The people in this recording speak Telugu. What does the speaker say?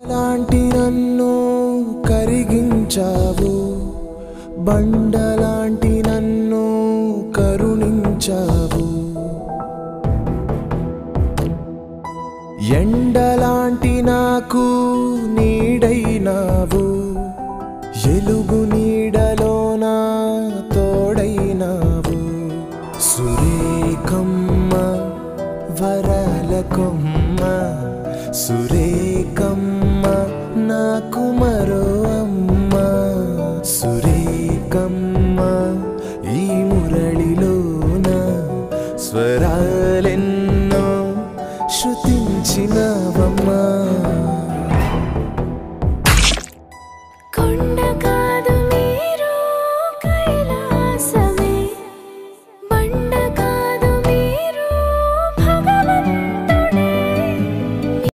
లాంటి నన్ను కరిగించావు బండలాంటి నన్ను కరుణించావు ఎండలాంటి నాకు నీడైనావు ఎలుగు నీడలోన తోడైనావు సురేఖమ్మ వరాల కొమ్మ సురేఖమ్మ